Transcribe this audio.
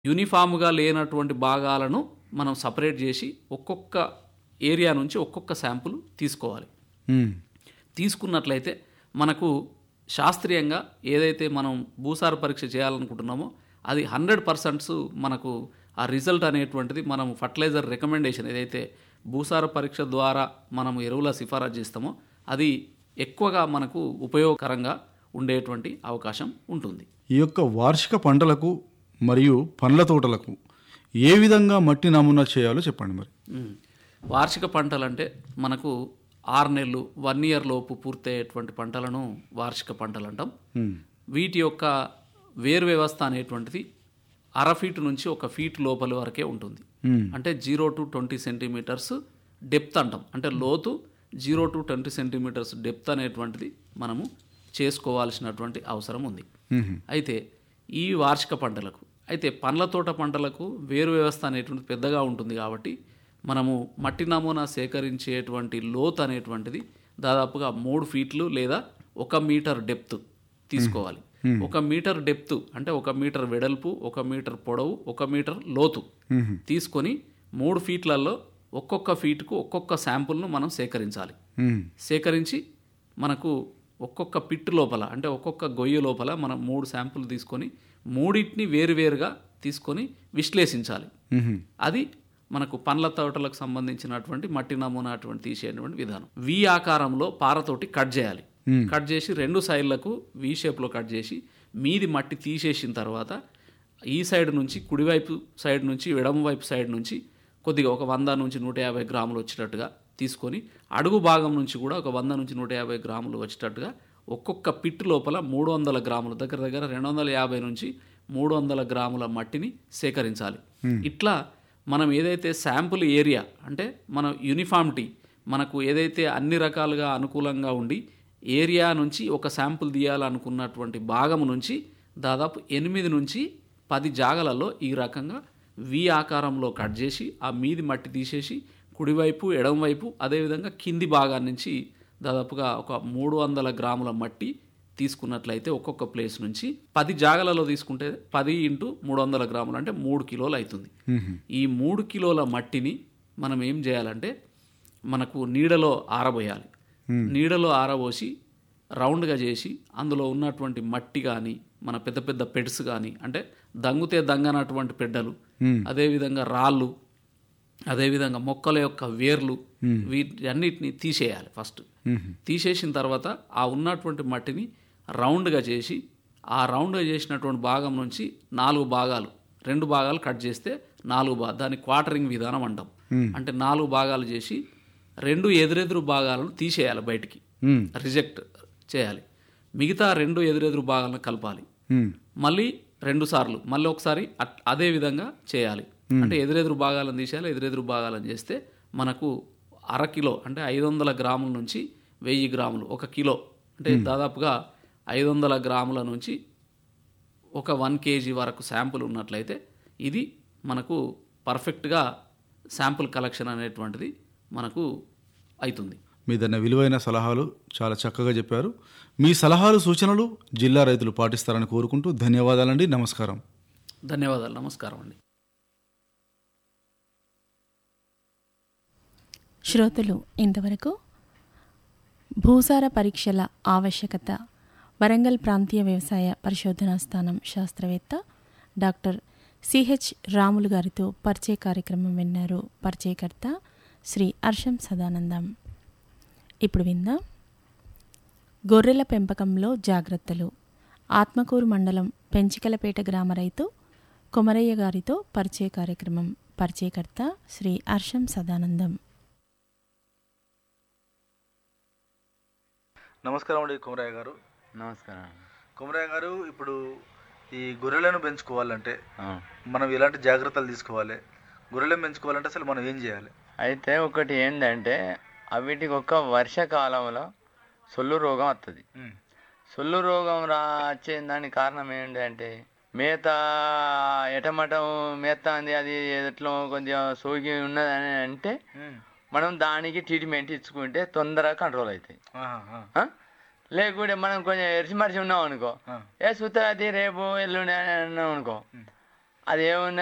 యూనిఫామ్గా లేనటువంటి భాగాలను మనం సపరేట్ చేసి ఒక్కొక్క ఏరియా నుంచి ఒక్కొక్క శాంపుల్ తీసుకోవాలి ఉమ్, తీసుకున్నట్లయితే మనకు శాస్త్రీయంగా ఏదైతే మనం భూసార పరీక్ష చేయాలనుకుంటున్నామో అది హండ్రెడ్ పర్సెంట్స్ మనకు ఆ రిజల్ట్ అనేటువంటిది మనం ఫర్టిలైజర్ రికమెండేషన్ ఏదైతే భూసార పరీక్ష ద్వారా మనం ఎరువుల సిఫారసు చేస్తామో అది ఎక్కువగా మనకు ఉపయోగకరంగా ఉండేటువంటి అవకాశం ఉంటుంది ఈ యొక్క వార్షిక పంటలకు మరియు పండ్ల తోటలకు ఏ విధంగా మట్టి నమూనా చేయాలో చెప్పండి మరి మ్మ్. వార్షిక పంటలు అంటే మనకు ఆరు నెలలు వన్ ఇయర్ లోపు పూర్తయ్యేటువంటి పంటలను వార్షిక పంటలు అంటాం ఉమ్, వీటి యొక్క వేరు వ్యవస్థ అనేటువంటిది అర ఫీట్ నుంచి ఒక ఫీట్ లోపల వరకే ఉంటుంది ఉమ్, అంటే zero to twenty centimetres depth అంటాం అంటే లోతు zero to twenty centimetres depth అనేటువంటిది మనము చేసుకోవాల్సినటువంటి అవసరం ఉంది ఉమ్, అయితే ఈ వార్షిక పంటలకు అయితే పండ్ల తోట పంటలకు వేరు వ్యవస్థ అనేటువంటిది పెద్దగా ఉంటుంది కాబట్టి మనము మట్టి నమూనా సేకరించేటువంటి లోత్ అనేటువంటిది దాదాపుగా మూడు ఫీట్లు లేదా ఒక మీటర్ డెప్త్ తీసుకోవాలి ఒక మీటర్ డెప్త్ అంటే ఒక మీటర్ వెడల్పు ఒక మీటర్ పొడవు ఒక మీటర్ లోతు ఉమ్, తీసుకొని మూడు ఫీట్లలో ఒక్కొక్క ఫీట్కు ఒక్కొక్క శాంపుల్ను మనం సేకరించాలి ఉమ్, సేకరించి మనకు ఒక్కొక్క పిట్ లోపల అంటే ఒక్కొక్క గొయ్యి లోపల మనం మూడు శాంపుల్ తీసుకొని మూడింటిని వేరువేరుగా తీసుకొని విశ్లేషించాలి ఉమ్, అది మనకు పండ్ల తోటలకు సంబంధించినటువంటి మట్టి నమూనా అటువంటి తీసేటువంటి విధానం వి ఆకారంలో పారతోటి కట్ చేయాలి Hmm. కట్ చేసి రెండు సైడ్లకు వి షేప్లో కట్ చేసి మీది మట్టి తీసేసిన తర్వాత ఈ సైడ్ నుంచి కుడివైపు సైడ్ నుంచి ఎడమ వైపు సైడ్ నుంచి కొద్దిగా ఒక వంద నుంచి నూట యాభై గ్రాములు వచ్చేటట్టుగా తీసుకొని అడుగు భాగం నుంచి కూడా ఒక వంద నుంచి నూట యాభై గ్రాములు వచ్చేటట్టుగా ఒక్కొక్క పిట్ లోపల మూడు వందల గ్రాములు దగ్గర దగ్గర రెండు వందల యాభై నుంచి మూడు వందల గ్రాముల మట్టిని సేకరించాలి ఇట్లా మనం ఏదైతే శాంపుల్ ఏరియా అంటే మన యూనిఫామిటీ మనకు ఏదైతే అన్ని రకాలుగా అనుకూలంగా ఉండి ఏరియా నుంచి ఒక శాంపుల్ తీయాలనుకున్నటువంటి భాగం నుంచి దాదాపు ఎనిమిది నుంచి పది జాగలలో ఈ రకంగా వి ఆకారంలో కట్ చేసి ఆ మీది మట్టి తీసేసి కుడివైపు ఎడమవైపు అదేవిధంగా కింది భాగాన్ని నుంచి దాదాపుగా ఒక మూడు వందల గ్రాముల మట్టి తీసుకున్నట్లయితే ఒక్కొక్క ప్లేస్ నుంచి పది జాగలలో తీసుకుంటే పది ఇంటూ మూడు వందల గ్రాములు అంటే మూడు కిలోలు అవుతుంది ఉమ్, ఈ మూడు కిలోల మట్టిని మనం ఏం చేయాలంటే మనకు నీడలో ఆరబోయాలి నీడలో ఆరబోసి రౌండ్గా చేసి అందులో ఉన్నటువంటి మట్టి కానీ మన పెద్ద పెద్ద పెడ్స్ కానీ అంటే దంగుతే దంగనటువంటి పెడ్డలు అదేవిధంగా రాళ్ళు అదేవిధంగా మొక్కల యొక్క వేర్లు వీటన్నిటిని తీసేయాలి ఫస్ట్ ఉమ్, తీసేసిన తర్వాత ఆ ఉన్నటువంటి మట్టిని రౌండ్గా చేసి ఆ రౌండ్గా చేసినటువంటి భాగం నుంచి నాలుగు భాగాలు రెండు భాగాలు కట్ చేస్తే నాలుగు భా దాన్ని క్వార్టరింగ్ విధానం అంటాం అంటే నాలుగు భాగాలు చేసి రెండు ఎదురెదురు భాగాలను తీసేయాలి బయటికి ఉమ్, రిజెక్ట్ చేయాలి మిగతా రెండు ఎదురెదురు భాగాలను కలపాలి ఉమ్, మళ్ళీ రెండు సార్లు మళ్ళీ ఒకసారి అట్- అదే విధంగా చేయాలి అంటే ఎదురెదురు భాగాలను తీసేయాలి ఎదురెదురు భాగాలను చేస్తే మనకు అర కిలో అంటే ఐదు వందల గ్రాముల నుంచి వెయ్యి గ్రాములు ఒక కిలో అంటే దాదాపుగా ఐదు వందల గ్రాముల నుంచి ఒక వన్ కేజీ వరకు శాంపుల్ ఉన్నట్లయితే ఇది మనకు పర్ఫెక్ట్గా శాంపుల్ కలెక్షన్ అనేటువంటిది మనకు అవుతుంది మీ దన్న విలువైన సలహాలు చాలా చక్కగా చెప్పారు మీ సలహాలు సూచనలు జిల్లా రైతులు పాటిస్తారని కోరుకుంటూ ధన్యవాదాలండి నమస్కారం ధన్యవాదాలు నమస్కారం అండి శ్రోతలు ఇంతవరకు భూసార పరీక్షల ఆవశ్యకత వరంగల్ ప్రాంతీయ వ్యవసాయ పరిశోధనా స్థానం శాస్త్రవేత్త డాక్టర్ సిహెచ్ రాములు గారితో పరిచయ కార్యక్రమం విన్నారు పరిచయకర్త శ్రీ హర్షం సదానందం ఇప్పుడు విందాం గొర్రెల పెంపకంలో జాగ్రత్తలు ఆత్మకూరు మండలం పెంచికలపేట గ్రామ రైతు కొమరయ్య గారితో పరిచయ కార్యక్రమం పరిచయకర్త శ్రీ హర్షం సదానందం నమస్కారం అండి కుమరయ్య గారు నమస్కారం కుమరయ్య గారు ఇప్పుడు ఈ గొర్రెలను పెంచుకోవాలంటే ఆ. మనం ఎలాంటి జాగ్రత్తలు తీసుకోవాలి గొర్రెలను పెంచుకోవాలంటే అసలు మనం ఏం చేయాలి అయితే ఒకటి ఏంటంటే అవిటికి ఒక వర్షాకాలంలో సొల్లు రోగం వస్తుంది ఉమ్, సొల్లు రోగం రా వచ్చే దానికి కారణం ఏంటంటే మేత ఎటమటం మేత అంది అది ఎట్లా కొద్దిగా సోకి ఉన్నదని అంటే ఉమ్, మనం దానికి ట్రీట్మెంట్ ఇచ్చుకుంటే తొందరగా కంట్రోల్ అవుతాయి ఆహా, ఆ, ఆ? లేకుంటే మనం కొంచెం ఎరిసి మరిచి ఉన్నాం అనుకో ఆ. ఏ సుతరాతి రేపు ఎల్లుండి అని అన్నాం అనుకో అది ఏమున్నది